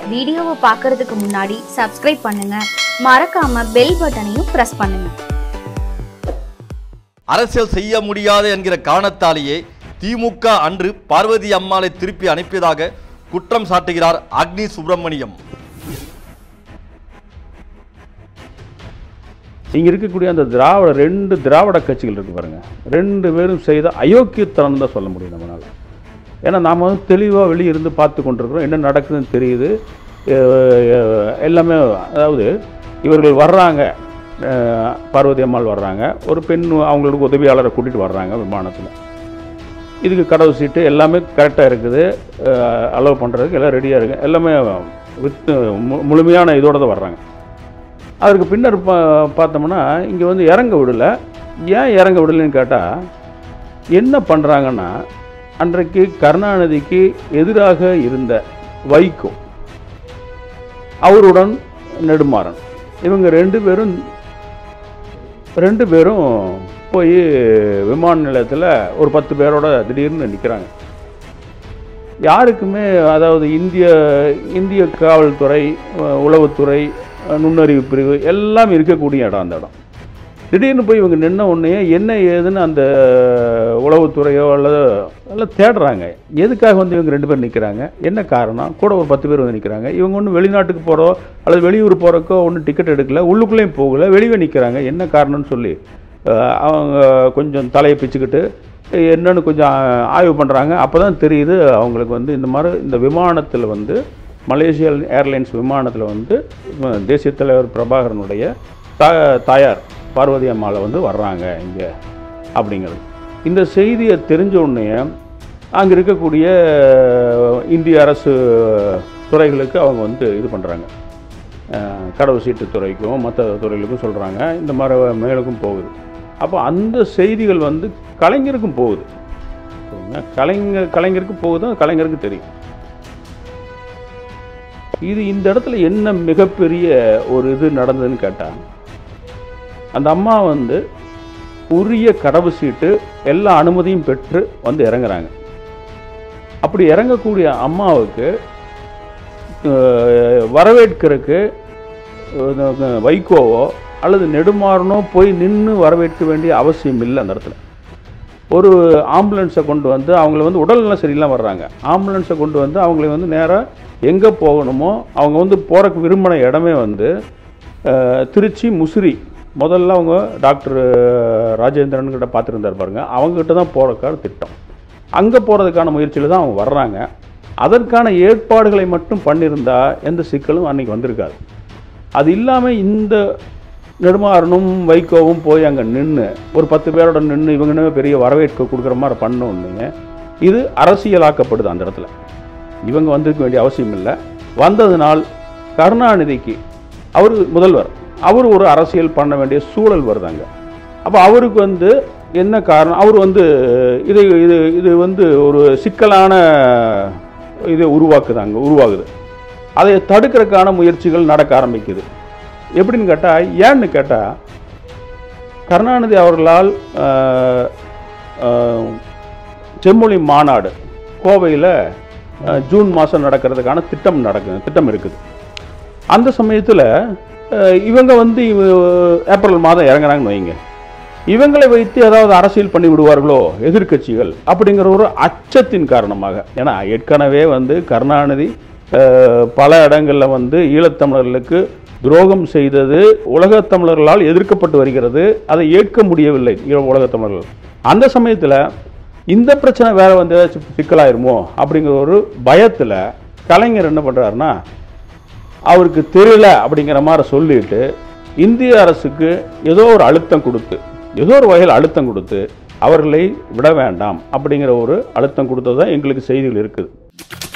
வீடியோவை பார்க்கறதுக்கு முன்னாடி சப்ஸ்கிரைப் பண்ணுங்க மறக்காம பெல் பட்டனையும் பிரஸ் பண்ணுங்க அரசியல் செய்ய முடியாது என்கிற காரணத்தாலேயே திமுக அன்று பார்வதி அம்மாளை திருப்பி அனுப்பியதாக குற்றம் சாட்டுகிறார் அக்னி சுப்பிரமணியம் இங்கே இருக்கக்கூடிய அந்த திராவிட ரெண்டு திராவிட கட்சிகள் இருக்கு பாருங்க ரெண்டு பேரும் செய்த அயோக்கியத்தனம் தான் சொல்ல முடியும் நம்மளால் ஏன்னா நாம் வந்து தெளிவாக வெளியே இருந்து பார்த்து கொண்டிருக்கிறோம் என்ன நடக்குதுன்னு தெரியுது அஹ் அஹ் எல்லாமே அதாவது இவர்கள் வர்றாங்க அஹ் பார்வதி அம்மாள் வர்றாங்க ஒரு பெண் அவங்களுக்கு உதவியாளரை கூட்டிகிட்டு வர்றாங்க விமானத்தில் இதுக்கு கடவு சீட்டு எல்லாமே கரெக்டாக இருக்குது அலோவ் பண்ணுறதுக்கு எல்லாம் ரெடியாக இருக்குது எல்லாமே வித் மு- முழுமையான இதோட தான் வர்றாங்க அதற்கு பின்னர் பா பார்த்தோம்னா இங்கே வந்து இறங்க விடல ஏன் இறங்க விடலைன்னு கேட்டால் என்ன பண்ணுறாங்கன்னா அன்றைக்கு கருணாநிதிக்கு எதிராக இருந்த வைகோ அவருடன் நெடுமாறன் இவங்க ரெண்டு பேரும் ரெண்டு பேரும் போய் விமான நிலையத்தில் ஒரு பத்து பேரோட திடீர்னு நிற்கிறாங்க யாருக்குமே அதாவது இந்திய இந்திய காவல்துறை அஹ், உளவுத்துறை அஹ், நுண்ணறிவு பிரிவு எல்லாம் இருக்கக்கூடிய இடம் அந்த இடம் திடீர்னு போய் இவங்க நின்ன உடனே என்ன ஏதுன்னு அந்த உளவுத்துறையோ அல்லது எல்லாம் தேடுறாங்க எதுக்காக வந்து இவங்க ரெண்டு பேர் நிற்கிறாங்க என்ன காரணம் கூட ஒரு பத்து பேர் வந்து நிற்கிறாங்க இவங்க ஒன்றும் வெளிநாட்டுக்கு போகிறோ அல்லது வெளியூர் போகிறக்கோ ஒன்றும் டிக்கெட் எடுக்கல உள்ளுக்குள்ளேயும் போகல வெளியே நிற்கிறாங்க என்ன காரணம்னு சொல்லி அஹ், அவங்க கொஞ்சம் தலையை பிச்சுக்கிட்டு என்னன்னு கொஞ்சம் ஆய்வு பண்ணுறாங்க அப்போ தான் தெரியுது அவங்களுக்கு வந்து இந்த மாதிரி இந்த விமானத்தில் வந்து மலேசியா ஏர்லைன்ஸ் விமானத்தில் வந்து அஹ், தேசிய தலைவர் பிரபாகரனுடைய தா தாயார் பார்வதி அம்மாவை வந்து வர்றாங்க இங்கே அப்படிங்கிறது இந்த செய்தியை தெரிஞ்ச உடனே அங்கே இருக்கக்கூடிய அஹ், இந்திய அரசு துறைகளுக்கு அவங்க வந்து இது பண்ணுறாங்க கடவு சீட்டு துறைக்கும் மற்ற துறைகளுக்கும் சொல்கிறாங்க இந்த மாதிரி மேலுக்கும் போகுது அப்போ அந்த செய்திகள் வந்து கலைஞருக்கும் போகுது சரிங்களா? கலைஞர் கலைஞருக்கு போகுது கலைஞருக்கு தெரியும் இது இந்த இடத்துல என்ன மிகப்பெரிய ஒரு இது நடந்ததுன்னு கேட்டால் அந்த அம்மா வந்து உரிய கடவு சீட்டு எல்லா அனுமதியும் பெற்று வந்து இறங்குறாங்க அப்படி இறங்கக்கூடிய அம்மாவுக்கு அஹ், வரவேற்கிறதுக்கு அஹ், வைகோவோ அல்லது நெடுமாறனோ போய் நின்று வரவேற்க வேண்டிய அவசியம் இல்லை அந்த இடத்துல ஒரு ஆம்புலன்ஸை கொண்டு வந்து அவங்கள வந்து உடல்நலம் சரியில்லாம வர்றாங்க ஆம்புலன்ஸை கொண்டு வந்து அவங்கள வந்து நேராக எங்கே போகணுமோ அவங்க வந்து போகிறக்கு விரும்பின இடமே வந்து அஹ், திருச்சி முசிறி முதல்ல அவங்க டாக்டர் ராஜேந்திரன் கிட்ட பார்த்துருந்தார் பாருங்க அவங்ககிட்ட தான் போகிறக்கான திட்டம் அங்கே போகிறதுக்கான முயற்சியில் தான் அவங்க வர்றாங்க அதற்கான ஏற்பாடுகளை மட்டும் பண்ணியிருந்தா எந்த சிக்கலும் அன்னைக்கு வந்திருக்காது அது இல்லாமல் இந்த நெடுமாறனும் வைகோவும் போய் அங்கே நின்று ஒரு பத்து பேரோட நின்று இவங்கன்னு பெரிய வரவேற்பு கொடுக்குற மாதிரி பண்ண உடனே இது அரசியலாக்கப்படுது அந்த இடத்துல இவங்க வந்திருக்க வேண்டிய அவசியம் இல்லை வந்ததுனால் கருணாநிதிக்கு அவர் முதல்வர் அவர் ஒரு அரசியல் பண்ண வேண்டிய சூழல் வருதாங்க அப்போ அவருக்கு வந்து என்ன காரணம் அவர் வந்து இது இது இது வந்து ஒரு சிக்கலான இதை உருவாக்குதாங்க உருவாகுது அதை தடுக்கிறதுக்கான முயற்சிகள் நடக்க ஆரம்பிக்குது எப்படின்னு கேட்டால் ஏன்னு கேட்டால் கருணாநிதி அவர்களால் ஆஹ், ஆஹ், செம்மொழி மாநாடு கோவையில் ஜூன் மாதம் நடக்கிறதுக்கான திட்டம் நடக்குது திட்டம் இருக்குது அந்த சமயத்தில் இவங்க வந்து இவ- ஏப்ரல் மாதம் இறங்குறாங்கன்னு வைங்க இவங்களை வைத்து ஏதாவது அரசியல் பண்ணி விடுவார்களோ எதிர்க்கட்சிகள் அப்படிங்கிற ஒரு அச்சத்தின் காரணமாக ஏன்னா ஏற்கனவே வந்து கருணாநிதி அஹ், பல இடங்களில் வந்து ஈழத்தமிழர்களுக்கு துரோகம் செய்தது உலகத் தமிழர்களால் எதிர்க்கப்பட்டு வருகிறது அதை ஏற்க முடியவில்லை ஈழ- உலகத் தமிழர்கள் அந்த சமயத்தில் இந்த பிரச்சனை வேற வந்து ஏதாச்சும் சிக்கலாயிருமோ அப்படிங்கிற ஒரு பயத்தில் கலைஞர் என்ன பண்ணுறாருன்னா அவருக்கு தெரியல அப்படிங்கிற மாதிரி சொல்லிட்டு இந்திய அரசுக்கு ஏதோ ஒரு அழுத்தம் கொடுத்து ஏதோ ஒரு வகையில் அழுத்தம் கொடுத்து அவர்களை விட வேண்டாம் அப்படிங்கிற ஒரு அழுத்தம் கொடுத்தது தான் எங்களுக்கு செய்திகள் இருக்குது